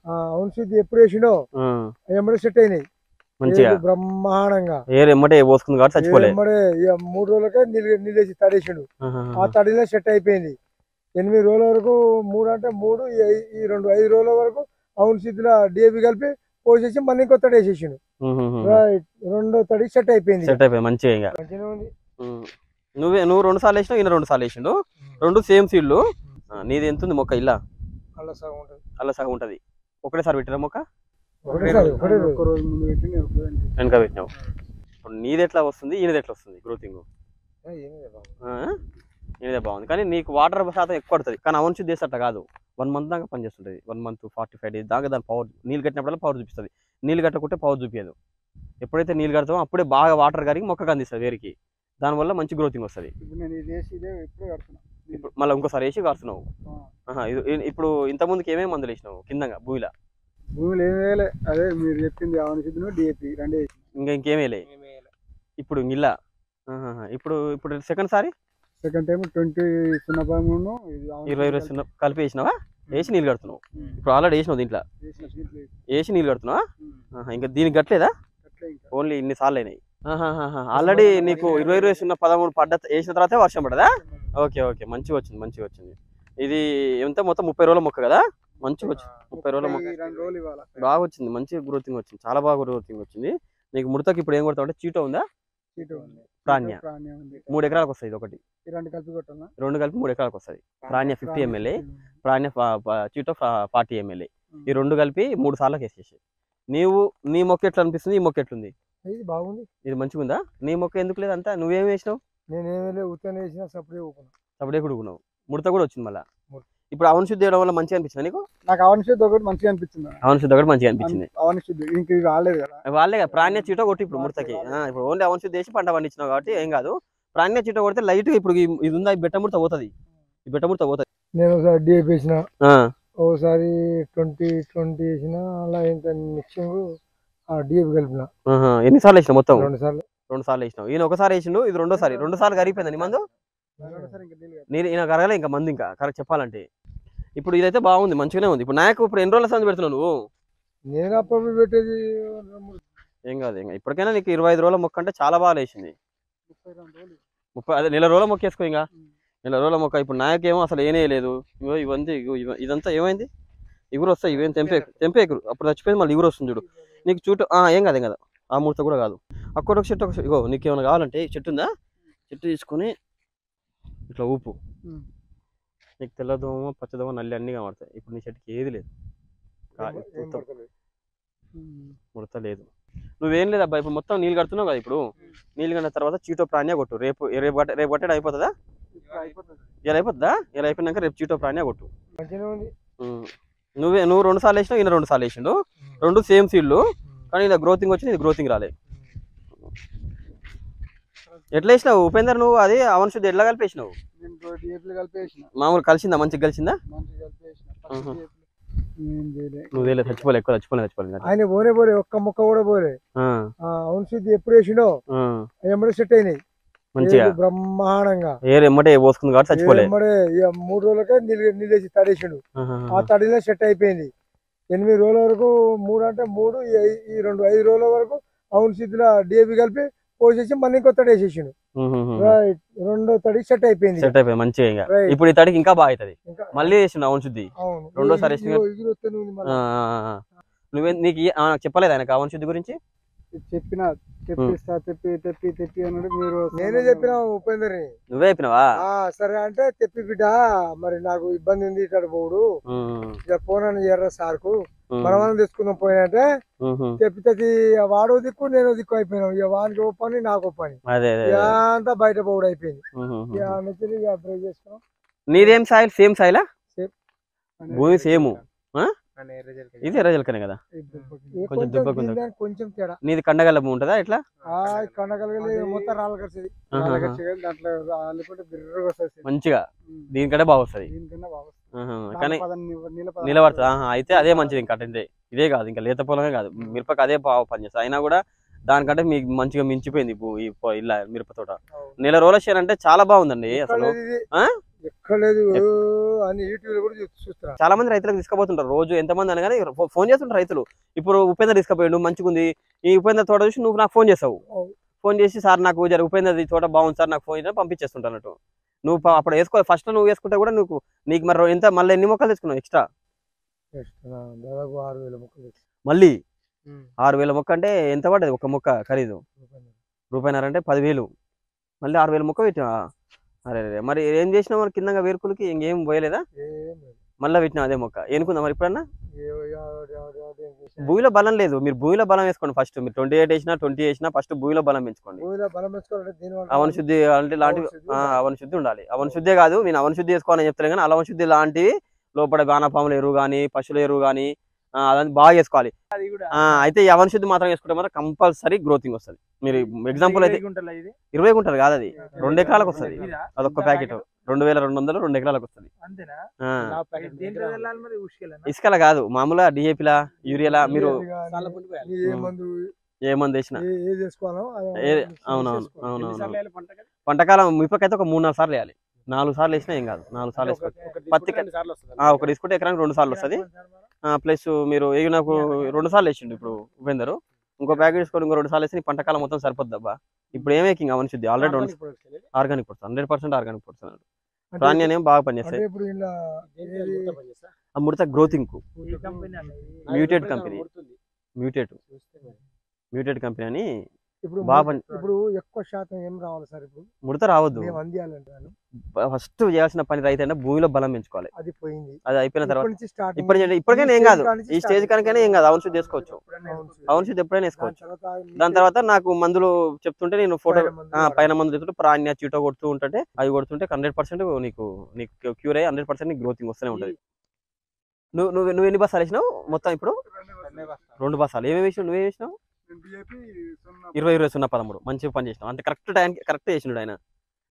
ఆ, అవును సిద్ధి ఎప్పుడు వేసిండో ఆ, ఎమ్మడే సెట్ అయినాయి మంచిగా ఏరు బ్రహ్మాండంగా ఏరు ఎమ్మటే పోసుకుంది కాబట్టి చచ్చిపోలే ఎమ్మడే ఇక మూడు రోజులకే నీళ్ళు నీళ్ళేసి తడేసిండు ఆ తడిలో సెట్ అయిపోయింది ఎనిమిది రోజుల వరకు మూడు అంటే మూడు ఈ ఐ- ఈ రెండు ఐదు రోజుల వరకు అవును సిద్ధిలో డిఏపి కలిపి పోసేసి మళ్ళీ ఇంకో తడి వేసేసిండు రైట్ రెండో తడి సెట్ అయిపోయింది సెట్ అయిపోయింది మంచిగా ఇంకా మంచిగానే ఉంది ఉమ్. నువ్వే నువ్వు రెండు సార్లు వేసినావు ఈయన రెండు సార్లు వేసిండు రెండు సేమ్ సీడ్లు నీది ఎంత ఉంది మొక్క ఇలా అలా సగం ఉంటుంది అలా సగం ఉంటది ఒకటేసారి పెట్టిన మొక్క ఒకటేసారి ఒకటే రోజు. ఒక్క రోజు ముందు పెట్టి నేను ఒక్క రోజు వెనక పెట్టినావు ఇప్పుడు నీది ఎట్లా వస్తుంది ఈయనది ఎట్లా వస్తుంది గ్రోతింగ్ ఏ, ఏమీ లేదు బాబు. ఈయనదే బాగుంది కానీ నీకు వాటర్ శాతం ఎక్కువ పడుతుంది కానీ అవన్ శుద్ధి చేస్తే అట్లా కాదు వన్ మంత్ దాకా పనిచేస్తుంటుంది one month forty five days దాకా దాని పవర్ నీళ్ళు కట్టినప్పుడల్లా పవర్ చూపిస్తుంది నీళ్ళు కట్టకుంటే పవర్ చూపించదు ఎప్పుడైతే నీళ్ళు కడతామో అప్పుడే బాగా వాటర్ కరిగి మొక్కకు అందిస్తుంది వేరికి దానివల్ల మంచి గ్రోతింగ్ వస్తుంది ఇప్పుడు నేను ఇది వేసి ఇదే ఎప్పుడే కడుతున్నా ఇప్పుడు మళ్ళీ ఇంకోసారి వేసి కాస్తున్నావు ఆ. ఆహా, ఇది- ఇది- ఇప్పుడు ఇంతకుముందుకి ఏమేమి మందులు వేసినావు కిందంగా భూమిలో భూమిలో ఏం వేయలే అదే మీరు చెప్పింది ఆవుని సిద్ధును డిఏపి రెండే వేసిన. ఇంకా ఇంకేమీ లే ఇప్పుడు ఇలా ఇప్పుడు ఇప్పుడు సెకండ్ సారి సెకండ్ టైం ట్వంటీ సున్నా పదమూడు ఇది ఆవుని ఇరవై ఇరవై సిద్ధు సున్నా కలిపి వేసినావా వేసి నీళ్ళు కడుతున్నావు ఉమ్. ఇప్పుడు ఆల్రెడీ వేసినావు దీంట్లో వేసిన సీట్లు వేసి. వేసి నీళ్ళు కడుతున్నావా ఉమ్. ఆహా, ఇంకా దీనికి కట్టలేదా అట్లే ఇంకా ఓన్లీ ఇన్ని సార్లు అయినాయి ఆల్రెడీ నీకు ఇరవై ఇరవై సున్నా పదమూడు పడ్డ వేసిన తర్వాతే వర్షం పడదా ఓకే ఓకే మంచిగా వచ్చింది మంచిగా వచ్చింది ఇది ఎంత మొత్తం ముప్పై రోజుల మొక్క కదా మంచిగా వచ్చింది ముప్పై రోజుల మొక్క ముప్పై రెండు రోజులు ఇవ్వాలి బాగా వచ్చింది మంచి గ్రోతింగ్ వచ్చింది చాలా బాగా గ్రోతింగ్ వచ్చింది నీకు ముడతకి ఇప్పుడు ఏం కొడతావు అంటే చీటో ఉందా సీటు ఉంది ప్రాణ్య. ప్రాణ్య ఉంది మూడు ఎకరాలకు వస్తుంది ఇది ఒకటి ఈ రెండు కలిపి కొట్టాలా రెండు కలిపి మూడు ఎకరాలకు వస్తుంది ప్రాణ్య ఫిఫ్టీ ఎంఎల్ఏ ప్రాణ్య ఫా- ఫా- చీటో ఫార్టీ ఎంఎల్ఏ ఈ రెండు కలిపి మూడు సార్లకు వేసేసి నీవు నీ మొక్క ఎట్లా అనిపిస్తుంది ఈ మొక్క ఎట్లుంది ఇది బాగుంది ఇది మంచిగా ఉందా నీ మొక్క ఎందుకు లేదంతా నువ్వేం వేసినావు నేనేమీ ఉత్తనే వేసిన సపరేట్ ఊపుకున్నా సపడే కుడుకున్నావు ముడత కూడా వచ్చింది మళ్ళా ముడత. ఇప్పుడు అవన్ శుద్ధి చేయడం వల్ల మంచిగా అనిపించింది నీకు నాకు అవని సిద్ధు ఒకటి మంచిగా అనిపించింది అవన్ శుద్ధి కూడా మంచిగా అనిపించింది అవని సిద్ధు ఇంక ఇవి రాలేదు కదా వాళ్ళే కదా ప్రాణ్య చీట కొట్టి ఇప్పుడు ముడతకి ఆ, ఇప్పుడు ఓన్లీ అవన్ శుద్ధి వేసి పంట పండించినావు కాబట్టి ఏం కాదు ప్రాణ్య చీట కొడితే లైట్ ఇప్పుడు ఈ- ఇది ఉందా ఈ బెట్ట ముడత పోతుంది ఈ బెట్ట ముడత పోతుంది నేను ఒకసారి డిఏపి వేసిన ఆ, ఒకసారి ట్వంటీ ట్వంటీ వేసిన అలా ఇంత మిక్సింగ్ డిఏపి కలిపిన ఆహా. ఎన్నిసార్లు వేసినావు మొత్తం రెండు సార్లు రెండు సార్లు వేసినావు ఈయన ఒకసారి వేసిండు ఇది రెండోసారి రెండు సార్లు కరిగిపోయింది నీ మందు రెండోసారి ఇంకా నీళ్ళు నేను ఈయన కరగలే ఇంకా మంది ఇంకా కరెక్ట్ చెప్పాలంటే ఇప్పుడు ఇదైతే బాగుంది మంచిగానే ఉంది ఇప్పుడు నాకు ఇప్పుడు ఎన్ని రోజుల సంది పెడుతున్నావు నువ్వు నేను అప్పుడు పెట్టేది రెండు మూడు ఏం కాదు ఏం కాదు. ఇప్పటికైనా నీకు ఇరవై ఐదు రోజుల మొక్క అంటే చాలా బాగా లేచింది ముప్పై రెండు రోజులు ముప్పై అదే నెల రోజుల మొక్క వేసుకో ఇంకా ఉమ్. నెల రోజుల మొక్క ఇప్పుడు నాయకేమో అసలు ఏనే లేదు ఇగో ఇవంతా ఇగో ఇవ- ఇదంతా ఏమైంది ఇగురు వస్తాయి ఇవేం తెంపే తెంపే ఎగురు అప్పుడు చచ్చిపోయింది మళ్ళీ ఇగురు వస్తుంది చూడు నీకు చూటు ఆ, ఏం కాదు ఏం కాదు ఆ ముడత కూడా కాదు అక్కడ ఒక చెట్టు ఒక చెట్టు- ఇగో నీకు ఏమైనా కావాలంటే ఈ చెట్టు ఉందా చెట్టు తీసుకొని ఇట్లా ఊపు ఉమ్. నీకు తెల్లదోమ పచ్చదోమ నల్లి అన్నీ కనబడతాయి ఇప్పుడు నీ చెట్టుకి ఏది లేదు కా- ఏం- ఏం మొత్తం పడతలేదు. ఉమ్. ముడత లేదు నువ్వేం లేదు అబ్బా ఇప్పుడు మొత్తం నీళ్ళు కడుతున్నావు కదా ఇప్పుడు నీళ్ళు కట్టిన తర్వాత చీటో ప్రాణ్యా కొట్టు రేపు రేపు కట్ట రేపు కట్టేది అయిపోతుందా ఇప్పుడు అయిపోతుంది ఇలా అయిపోతుందా ఇలా అయిపోయినాక రేపు చీటో ప్రాణ్యా కొట్టు మంచిగానే ఉంది ఉమ్. నువ్వే నువ్వు రెండు సార్లు వేసినావు ఈయన రెండు సార్లు వేసిండు రెండు సేమ్ సీడ్లు కానీ ఇలా గ్రోతింగ్ వచ్చింది ఇది గ్రోతింగ్ రాలే ఎట్లా వేసినావు ఉపేందర్ నువ్వు అది అవన్ శుద్ధి ఎట్లా కలిపేసినావు నేను డిఏపీలు కలిపేసిన మామూలు కలిసిందా మంచిగా కలిసిందా మంచిగా కలిపేసిన ఆహా. ఫస్ట్ ఏం చేయలే నువ్వు తెలియదు చచ్చిపోలే ఎక్కువ చచ్చిపోలే చచ్చిపోలే ఆయన పోనే పోలే ఒక్క ముక్క కూడా పోలే ఆ, ఆ, అవును సిద్ధి ఎప్పుడు వేసిండో ఆ, ఎమ్మడే సెట్ అయినాయి మంచిగా ఏరు బ్రహ్మాండంగా ఏరు ఎమ్మటే పోసుకుంది కాబట్టి చచ్చిపోలే ఎమ్మడే ఇక మూడు రోజులకే నీళ్ళు నీళ్ళేసి తడేసిండు ఆహా. ఆ తడిలో సెట్ అయిపోయింది ఎనిమిది రోజుల వరకు మూడు అంటే మూడు ఈ ఐ- ఈ రెండు ఐదు రోజుల వరకు అవును సిద్ధిలో డిఏపి కలిపి పోసేసి మళ్ళీ ఇంకో తడి వేసేసిండు ఉహు, ఉహు. రైట్ రెండో తడి సెట్ అయిపోయింది సెట్ అయిపోయింది మంచిగా ఇంకా రైట్ ఇప్పుడు ఈ తడికి ఇంకా బాగా అవుతుంది ఇంకా మళ్ళీ వేసిండు అవును శుద్ధి అవును రెండోసారి ఇదిగో- వేసిన- ఇదిగో వస్తూనే ఉంది ఆ, మళ్ళా. ఆ, ఆ. నువ్వే నీకు ఈ- ఆ, నాకు చెప్పలేదు ఆయన అవన్ శుద్ధి గురించి చెప్పిన తెప్పిస్తా తెప్పి తెప్పి తెప్పి అన్నాడు మీరు నేనే చెప్పిన ఉపేందర్ నువ్వే చెప్పినావా ఆ సరే అంటే తెప్పి బిడ్డ మరి నాకు ఇబ్బంది ఉంది ఇక్కడ పోడు ఉమ్, ఇక పోనని ఎర్ర సార్కు ఉమ్, మనమనం తెచ్చుకుందాం పోయినంటే ఉహు. తెప్పితే వాడు దిక్కు నేను దిక్కు అయిపోయినాం ఇక వానికి ఓ పని నాకు ఓ పని అదే అదే ఇక అదే. అంతా బయట పోవుడు అయిపోయింది ఉహు, ఉహు. ఇక నుంచి ఇక బ్రై చేసుకున్నాం నీదేం సాయిల్ సేమ్ సాయిలా అన్నాడు. భూమి సేమ్ ఆ? ఇది ఎర్రజలకనే కదా ఏ కొంచెం కొంచెం దుబ్బకు ఉంది. దీనిదానికి కొంచెం తేడా నీది కండగల్ల భూమి ఉంటుందా ఇట్లా ఆ కనగలగలి మొత్తం రాళ్ళు కలిసింది ఆహా. అలాగే చేయాలి, దాంట్లో రాలిపోతే బిర్రగా వస్తుంది మంచిగా ఉమ్. దీనికంటే బాగా వస్తుంది దీనికన్నా బాగా వస్తుంది. ఆహా. దాంట్లో కానీ పదం నిల- నీళ్ళ పదం నిలబడుతుంది ఆహా. అయితే అదే మంచిది ఇంకా అంటే ఇదే కాదు ఇంకా లేత పొలమే కాదు మిరపకి అదే బాగా పనిచేస్తుంది అయినా కూడా దానికంటే మీకు మంచిగా మించిపోయింది భూ- ఈ పొ- ఇలా మిరప తోట అవును. నెల రోజుల షేర్ అంటే చాలా బాగుందండి అసలు ఇక్కడ ఇది ఆ? ఎక్కడ లేదు అని యూట్యూబ్ లో కూడా చూ- చూస్తున్నా చాలా మంది రైతులకు తీసుకుపోతుంటారు రోజు ఎంతమంది అనగానే ఫో- ఫోన్ చేస్తుంటారు రైతులు ఇప్పుడు ఉపేంద్ర తీసుకుపోయాడు మంచిగా ఉంది ఈ ఉపేంద్ర తోట చూసి నువ్వు నాకు ఫోన్ చేస్తావు అవును. ఫోన్ చేసి సార్ నాకు జర ఉపేంద్ర ఈ తోట బాగుంది సార్ నాకు ఫోన్ చేసి పంపించేస్తుంటానట్టు నువ్వు ప- అప్పుడు వేసుకో ఫస్ట్ నువ్వు వేసుకుంటే కూడా నువ్వు నీకు మరి ఎంత మళ్ళీ ఎన్ని మొక్కలు తెచ్చుకున్నావు ఎక్స్ట్రా చేస్తున్నా. దాదాపు ఆరు వేల మొక్కలు తెచ్చి. మళ్ళీ ఆరు వేల మొక్క అంటే ఎంత పడ్డది ఒక మొక్క ఖరీదు రూపాయిన్నర అంటే పదివేలు మళ్ళీ ఆరు వేల మొక్క పెట్టినా అరే అరే మరి ఏం చేసినావు మరి కింద వేరుకులకి ఇంకేం పోయలేదా ఏం లేదు. మళ్ళీ పెట్టినా అదే మొక్క ఏనుకుందా మరి ఇప్పుడన్నా ఏ- ఏ- ఆవిడ- ఆవిడ- ఆవిడ ఏం చేసింది? భూమిలో బలం లేదు మీరు భూమిలో బలం వేసుకోండి ఫస్ట్ మీరు ట్వంటీ ఎయిట్ వేసినా ట్వంటీ వేసినా ఫస్ట్ భూమిలో బలం పెంచుకోండి భూమిలో బలం వేసుకోవాలంటే దీని వల్ల అవన శుద్ధి అంటే లాంటివి అవన శుద్ధి ఆ, ఉండాలి. అవన శుద్ధి ఉండాలి అవన శుద్ధే కాదు నేను అవన శుద్ధి చేసుకోవాలని చెప్తాను కానీ అలవన శుద్ధి లాంటివి లోపల గానపాముల ఎరువు కానీ పశువుల ఎరువు కానీ అదంతా బాగా వేసుకోవాలి అది కూడా ఆ, అయితే ఈ అవన శుద్ధి మాత్రం వేసుకుంటే మాత్రం కంపల్సరీ గ్రోతింగ్ వస్తుంది మీరు ఎగ్జాంపుల్ అయితే గుంటలు ఇది ఇరవై గుంటలు కాదు అది రెండు ఎకరాలకు వస్తుంది ఇదా? అదొక్క ఇంత ప్యాకెట్ ప్యాకెట్? రెండు వేల రెండు వందలు రెండు ఎకరాలకు వస్తుంది అంతేనా ఆ, దేంట్లో వెళ్ళాలి మరి ఉసుకెళ్ళనా ఇసుకల కాదు మామూలుగా డిఏపిలా యూరియాలా మీరు ఏది కానీ, నీ ఏ మందు ఏ మంది వేసినా ఏ- ఏది వేసుకోవాలో అది ఏది- మిక్స్ అవునవును చేసుకోవాలి. అవునవును ఎన్నిసార్లు వేయాలి పంటకి? పంటకాలం మిరపకైతే ఒక మూడు నాలుగు సార్లు వేయాలి నాలుగు సార్లు వేసినా ఏం కాదు నాలుగు సార్లు ఒక- వేసుకోవచ్చు ఒకటి పత్తి తీసుకుంటే రెండు సార్లు వస్తుందా? ఆ, ఒకటి తీసుకుంటే ఎకరానికి రెండు సార్లు వస్తుంది ప్లస్ మీరు ఇవి నాకు రెండు సార్లు వేసిండు ఇప్పుడు ఉపేందరు ఇంకో ప్యాకెట్ తీసుకొని ఇంకో రెండు సార్లు వేసి నీ పంటకాలం మొత్తం సరిపోద్ది అబ్బా ఇప్పుడు ఏం మేకింగ్ అవన్నీ శుద్ధి ఆల్రెడీ రెండు Organic products వెళ్ళేది? ఆర్గానిక్ పడుతుంది హండ్రెడ్ పర్సెంట్ ఆర్గానిక్ పడుతుంది అంటే ప్రాణ్యాన్ని ఏం బాగా అంటే పనిచేస్తాయి ఇప్పుడు ఇలా దేంట్లో ఏది- మొత్తం పనిచేస్తా? ఆ ముడత గ్రోతింగ్ కు ఈ కంపెనీ అన్న ఇది? Muted ఆ, company. ముడుతుంది. మ్యూటేట్ చూస్తే మరి. మ్యూటేట్ కంపెనీ అని ఇప్పుడు బాగా ము- పని- ఇప్పుడు ఎక్కువ శాతం ఏం రావాలి సార్ ఇప్పుడు ముడత రావద్దు మేము అందియాలంటాను ఫస్ట్ చేయాల్సిన పని రైతు అంటే భూమిలో బలం పెంచుకోవాలి అది పోయింది అది అయిపోయిన తర్వాత ఇప్పటి నుంచి స్టార్ట్ ఇప్పటి నుంచి ఇప్పటికైనా ఏం కాదు ఈ స్టేజ్ కనుకైనా ఏం కాదు అవన్ శుద్ధి చేసుకోవచ్చు అవన్ శుద్ధి ఎప్పుడైనా వేసుకోవచ్చు దాని తర్వాత నాకు మందులు చెప్తుంటే నేను ఫోటో ఆ, పైన మందులు చెప్తుంటే ప్రాణ్య చీటో కొడుతూ ఉంటుంటే అవి కొడుతుంటే హండ్రెడ్ పర్సెంట్ నీకు నీకు క్యూర్ అయ్యి హండ్రెడ్ పర్సెంట్ నీకు గ్రోతింగ్ వస్తూనే ఉంటుంది నువ్వు నువ్వు నువ్వు ఎన్ని బస్సాలు వేసినావు మొత్తం ఇప్పుడు రెండే వస్తా. రెండు బస్సాలు ఏమేమి వేసినావు నువ్వేం వేసినావు DAP సున్నా ఇరవై ఇరవై సున్నా పదమూడు మంచిగా పని చేసినావు అంటే కరెక్ట్ టైంకి కరెక్ట్ చేసినాడు ఆయన